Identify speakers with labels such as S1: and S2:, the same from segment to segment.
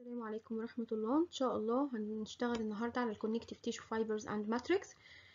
S1: السلام عليكم ورحمة الله إن شاء الله هنشتغل النهاردة على الكونكتيف تيشو فايبرز اند ماتريكس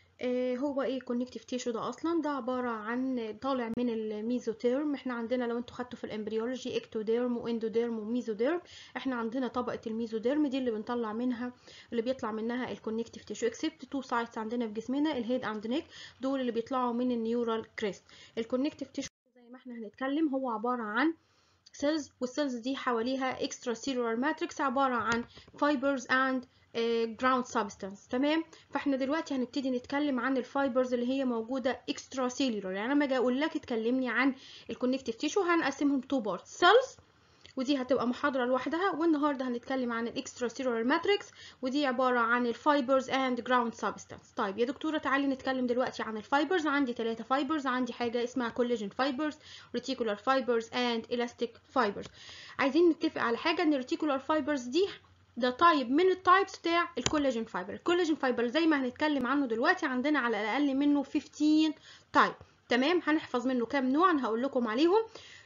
S1: هو ايه الكونكتيف تيشو ده اصلا ده عبارة عن طالع من الميزوتيرم احنا عندنا لو انتوا خدتوا في الامبريولوجي اكتوديرم واندوديرم وميزوديرم احنا عندنا طبقة الميزوديرم دي اللي بنطلع منها اللي بيطلع منها الكونكتيف تيشو اكسبت تو سايتس عندنا في جسمنا الهيد اند نيك دول اللي بيطلعوا من النيورال كريست الكونكتيف تيشو زي ما احنا هنتكلم هو عبارة عن سيلز والسيلز دي حواليها اكسترا سيلولار ماتريكس عباره عن فايبرز اند جراوند سبستانس تمام فاحنا دلوقتي هنبتدي نتكلم عن الفايبرز اللي هي موجوده اكسترا سيلولار يعني لما اجي اقول لك اتكلمني عن الكونكتيف تيشو هنقسمهم تو بارت سيلز ودي هتبقى محاضرة لوحدها والنهاردة هنتكلم عن الاكسترا سيلولار ماتريكس ودي عبارة عن الفايبرز اند جراوند سبستانس طيب يا دكتورة تعالي نتكلم دلوقتي عن الفايبرز عندي ثلاثة فايبرز عندي حاجة اسمها كولاجين فايبرز ريتيكولار فايبرز اند الاستيك فايبرز عايزين نتفق على حاجة ان الريتيكولار فايبرز دي ده تايب من التايبس بتاع الكولاجين فايبر الكولاجين فايبر زي ما هنتكلم عنه دلوقتي عندنا على الاقل منه 15 تايب تمام هنحفظ منه كام نوع انا هقول لكم عليهم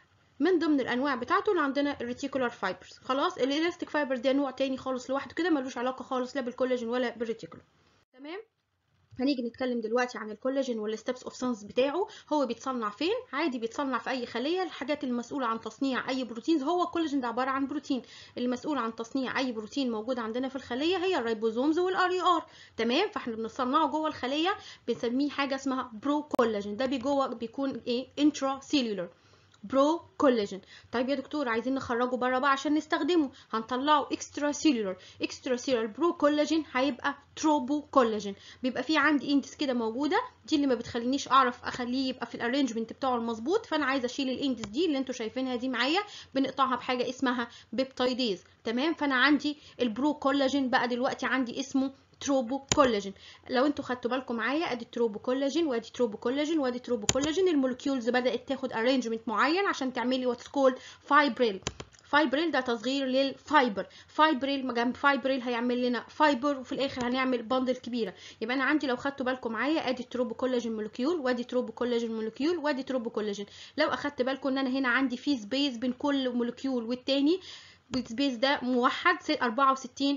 S1: من ضمن الانواع بتاعته اللي عندنا الريتيكولار فايبرز خلاص الالاستيك فايبرز ده نوع تاني خالص لوحده كده ملوش علاقه خالص لا بالكولاجين ولا بالريتيكولار تمام هنيجي نتكلم دلوقتي عن الكولاجين والستبس اوف سانس بتاعه هو بيتصنع فين عادي بيتصنع في اي خليه الحاجات المسؤوله عن تصنيع اي بروتين هو الكولاجين ده عباره عن بروتين المسؤول عن تصنيع اي بروتين موجود عندنا في الخليه هي الريبوزومز والار اي ار تمام فاحنا بنصنعه جوه الخليه بنسميه حاجه اسمها برو كولاجين ده جوه بيكون ايه انترا سيلولر برو كولاجين طيب يا دكتور عايزين نخرجه بره بقى عشان نستخدمه هنطلعه اكسترا سيلولر اكسترا سيلولر برو كولاجين هيبقى تروبو كولاجين بيبقى في عندي اندس كده موجوده دي اللي ما بتخلينيش اعرف اخليه يبقى في الارينجمنت بتاعه المظبوط فانا عايزه اشيل الاندس دي اللي انتوا شايفينها دي معايا بنقطعها بحاجه اسمها بيبتايديز تمام فانا عندي البرو كولاجين بقى دلوقتي عندي اسمه تروبو كولاجين لو انتوا خدتوا بالكم معايا ادي تروبو كولاجين وادي تروبو كولاجين وادي تروبو كولاجين المولكيولز بدات تاخد ارينجمنت معين عشان تعملي واتس كولد فايبريل فايبريل ده تصغير للفايبر فايبريل جنب فايبريل هيعمل لنا فايبر وفي الاخر هنعمل باندل كبيره يبقى انا عندي لو خدتوا بالكم معايا ادي تروبو كولاجين مولكيول وادي تروبو كولاجين مولكيول وادي تروبو كولاجين لو اخدت بالكم ان انا هنا عندي في سبيس بين كل مولكيول والتاني السبيس ده موحد 64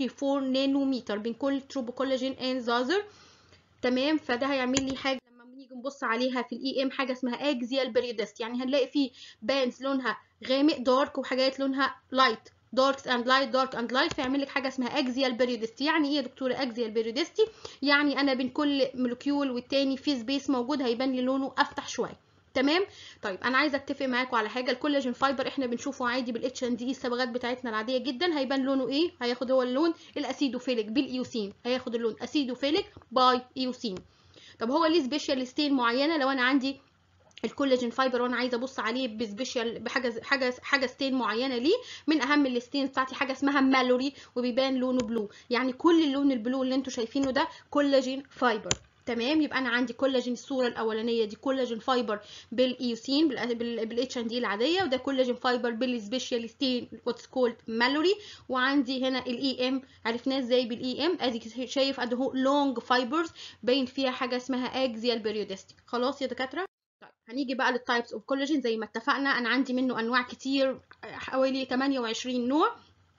S1: 64 نانومتر بين كل تروبو كولاجين اند زازر تمام فده هيعمل لي حاجه لما بنيجي نبص عليها في الاي ام حاجه اسمها اكزيال بريودست يعني هنلاقي فيه بانز لونها غامق دارك وحاجات لونها لايت دارك اند لايت دارك اند لايت فيعمل لك حاجه اسمها اكزيال بيريودستي يعني ايه يا دكتوره اكزيال بيريودستي يعني انا بين كل مولكيول والتاني في سبيس موجود هيبان لي لونه افتح شويه تمام طيب انا عايزه اتفق معاكم على حاجه الكولاجين فايبر احنا بنشوفه عادي بالاتش ان دي الصبغات بتاعتنا العاديه جدا هيبان لونه ايه هياخد هو اللون الاسيدوفيليك بالايوسين هياخد اللون اسيدوفيليك باي ايوسين طب هو ليه سبيشال ستين معينه لو انا عندي الكولاجين فايبر وانا عايزه ابص عليه بسبيشال بحاجه حاجه حاجه ستين معينه ليه من اهم الستين بتاعتي حاجه اسمها مالوري وبيبان لونه بلو يعني كل اللون البلو اللي انتوا شايفينه ده كولاجين فايبر تمام يبقى انا عندي كولاجين الصوره الاولانيه دي كولاجين فايبر بالايوسين بالاتش ان دي العاديه وده كولاجين فايبر بالسبيشال ستين واتس كولد مالوري وعندي هنا الاي ام عرفناه ازاي بالاي ام ادي شايف ادي اهو لونج فايبرز باين فيها حاجه اسمها اكزيال بيريودستي خلاص يا دكاتره طيب هنيجي بقى للتايبس اوف كولاجين زي ما اتفقنا انا عندي منه انواع كتير حوالي 28 نوع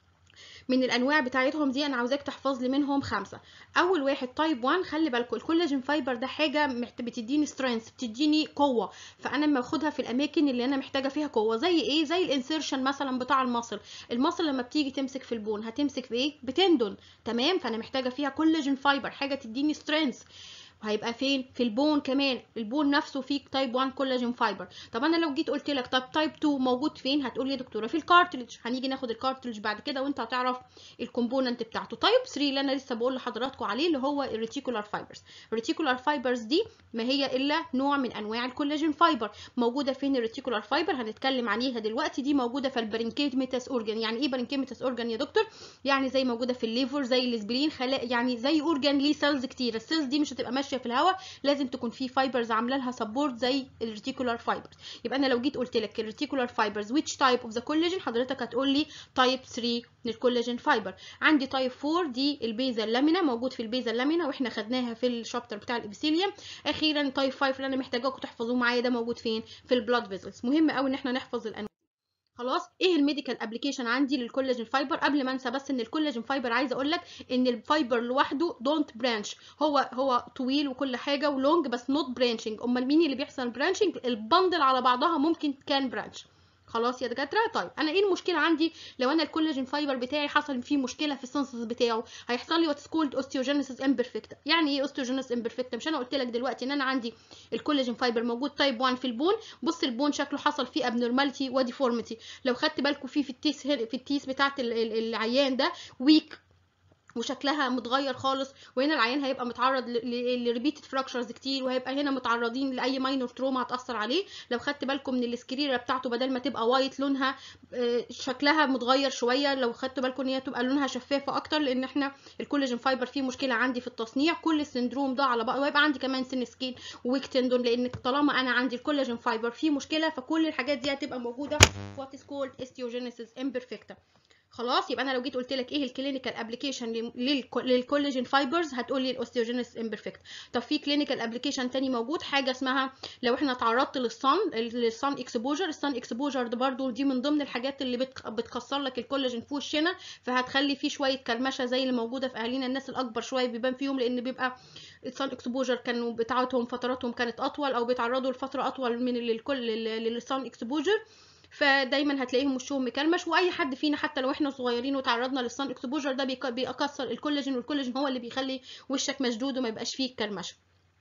S1: من الانواع بتاعتهم دي انا عاوزاك تحفظ لي منهم خمسه اول واحد تايب 1 خلي بالكم الكولاجين فايبر ده حاجه بتديني سترينث بتديني قوه فانا لما باخدها في الاماكن اللي انا محتاجه فيها قوه زي ايه زي الانسيرشن مثلا بتاع المصل المصل لما بتيجي تمسك في البون هتمسك في ايه بتندون تمام فانا محتاجه فيها كولاجين فايبر حاجه تديني سترينث وهيبقى فين في البون كمان البون نفسه فيه تايب 1 كولاجين فايبر طب انا لو جيت قلت لك طب تايب 2 موجود فين هتقول لي يا دكتوره في الكارتلج هنيجي ناخد الكارتلج بعد كده وانت هتعرف الكومبوننت بتاعته تايب 3 اللي انا لسه بقول لحضراتكم عليه اللي هو الريتيكولار فايبرز الريتيكولار فايبرز دي ما هي الا نوع من انواع الكولاجين فايبر موجوده فين الريتيكولار فايبر هنتكلم عليها دلوقتي دي موجوده في البرينكيميتاس اورجان يعني ايه برينكيميتاس اورجان يا دكتور يعني زي موجوده في الليفر زي الاسبرين خلايا يعني زي اورجان ليه سيلز كتير السيلز دي مش هتبقى ماشيه في الهواء لازم تكون في فايبرز عامله لها سبورت زي الريتيكولار فايبرز يبقى انا لو جيت قلت لك الريتيكولار فايبرز which type of the collagen حضرتك هتقول لي تايب 3 من الكولاجين فايبر عندي تايب 4 دي البيزا اللامينا موجود في البيزا اللامينا واحنا خدناها في الشابتر بتاع الابيثيليوم اخيرا تايب 5 اللي انا محتاجاكم تحفظوه معايا ده موجود فين في البلاد فيزلز مهم قوي ان احنا نحفظ الانواع خلاص ايه الميديكال ابلكيشن عندي للكولاجين فايبر قبل ما انسى بس ان الكولاجين فايبر عايزه اقول لك ان الفايبر لوحده دونت برانش هو هو طويل وكل حاجه ولونج بس نوت برانشنج امال مين اللي بيحصل برانشنج البندل على بعضها ممكن كان برانش خلاص يا دكاتره طيب انا ايه المشكله عندي لو انا الكولاجين فايبر بتاعي حصل فيه مشكله في السنسس بتاعه هيحصل لي واتس كولد اوستيوجينيسيس امبرفكتا يعني ايه اوستيوجينيسيس امبرفكتا مش انا قلت لك دلوقتي ان انا عندي الكولاجين فايبر موجود تايب 1 في البون بص البون شكله حصل فيه ابنورماليتي وديفورميتي لو خدت بالكم فيه في التيس في التيس بتاعه العيان ده ويك وشكلها متغير خالص وهنا العيان هيبقى متعرض لريبيتد فراكشرز كتير وهيبقى هنا متعرضين لاي ماينور تروما هتاثر عليه لو خدت بالكم من السكريره بتاعته بدل ما تبقى وايت لونها شكلها متغير شويه لو خدتوا بالكم ان هي تبقى لونها شفافه اكتر لان احنا الكولاجين فايبر فيه مشكله عندي في التصنيع كل السندروم ده على بعض ويبقى عندي كمان سن سكين ويك تندون لان طالما انا عندي الكولاجين فايبر فيه مشكله فكل الحاجات دي هتبقى موجوده في وات از كولد استيوجينيسيس امبرفكتا خلاص يبقى انا لو جيت قلت لك ايه الكلينيكال ابلكيشن للكولاجين فايبرز هتقول لي الاوستيوجينيس امبرفكت طب في كلينيكال ابلكيشن تاني موجود حاجه اسمها لو احنا تعرضت للصن للصن اكسبوجر الصن اكسبوجر ده برده دي من ضمن الحاجات اللي بتكسر لك الكولاجين في وشنا فهتخلي فيه شويه كرمشه زي اللي موجوده في اهالينا الناس الاكبر شويه بيبان فيهم لان بيبقى الصن اكسبوجر كانوا بتاعتهم فتراتهم كانت اطول او بيتعرضوا لفتره اطول من الكل للصن اكسبوجر فدايما هتلاقيهم وشهم مكرمش واي حد فينا حتى لو احنا صغيرين وتعرضنا للصن اكسبوجر ده بيكسر الكولاجين والكولاجين هو اللي بيخلي وشك مشدود وما يبقاش فيه كرمشه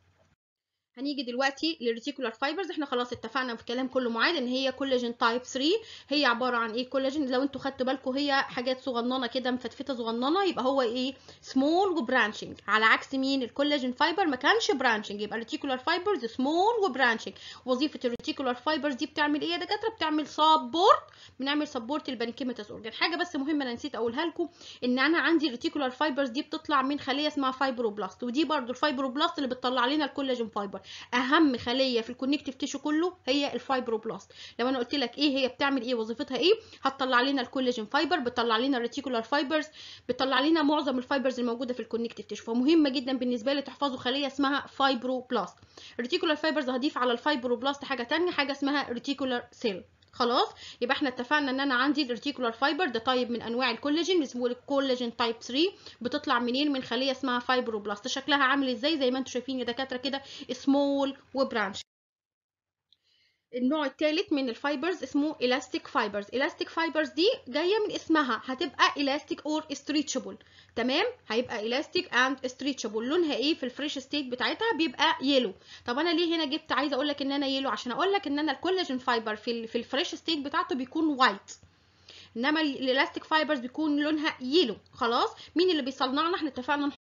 S1: هنيجي دلوقتي للريتيكولار فايبرز احنا خلاص اتفقنا في الكلام كله معاد ان هي كولاجين تايب 3 هي عباره عن ايه كولاجين لو انتوا خدتوا بالكم هي حاجات صغننه كده مفتفته صغننه يبقى هو ايه سمول وبرانشنج على عكس مين الكولاجين فايبر ما كانش برانشنج يبقى الريتيكولار فايبرز سمول وبرانشنج وظيفه الريتيكولار فايبرز دي بتعمل ايه يا دكاتره بتعمل سبورت بنعمل سبورت البانكيماتس اورجان حاجه بس مهمه انا نسيت اقولها لكم ان انا عندي الريتيكولار فايبرز دي بتطلع من خليه اسمها فايبروبلاست ودي برده الفايبروبلاست اللي بتطلع لنا الكولاجين فايبر اهم خليه في الكونكتيف تيشو كله هي الفايبروبلاست لو انا قلت لك ايه هي بتعمل ايه وظيفتها ايه هتطلع لنا الكولاجين فايبر بتطلع لنا الريتيكولار فايبرز بتطلع لنا معظم الفايبرز الموجوده في الكونكتيف تيشو فمهمه جدا بالنسبه لي تحفظوا خليه اسمها فايبروبلاست الريتيكولار فايبرز هضيف على الفايبروبلاست حاجه ثانيه حاجه اسمها ريتيكولار سيل خلاص يبقى احنا اتفقنا ان انا عندي الريتيكولار فايبر ده طيب من انواع الكولاجين اسمه الكولاجين تايب 3 بتطلع منين من خليه اسمها فايبروبلاست شكلها عامل ازاي زي ما انتم شايفين يا دكاتره كده سمول وبرانش النوع الثالث من الفايبرز اسمه elastic فايبرز elastic فايبرز دي جايه من اسمها هتبقى elastic or stretchable تمام هيبقى elastic and stretchable لونها ايه في الفريش ستيت بتاعتها بيبقى يلو طب انا ليه هنا جبت عايزه اقول لك ان انا يلو عشان اقول لك ان انا الكولاجين فايبر في في الفريش ستيت بتاعته بيكون وايت انما الالاستيك فايبرز بيكون لونها يلو خلاص مين اللي بيصنعنا احنا اتفقنا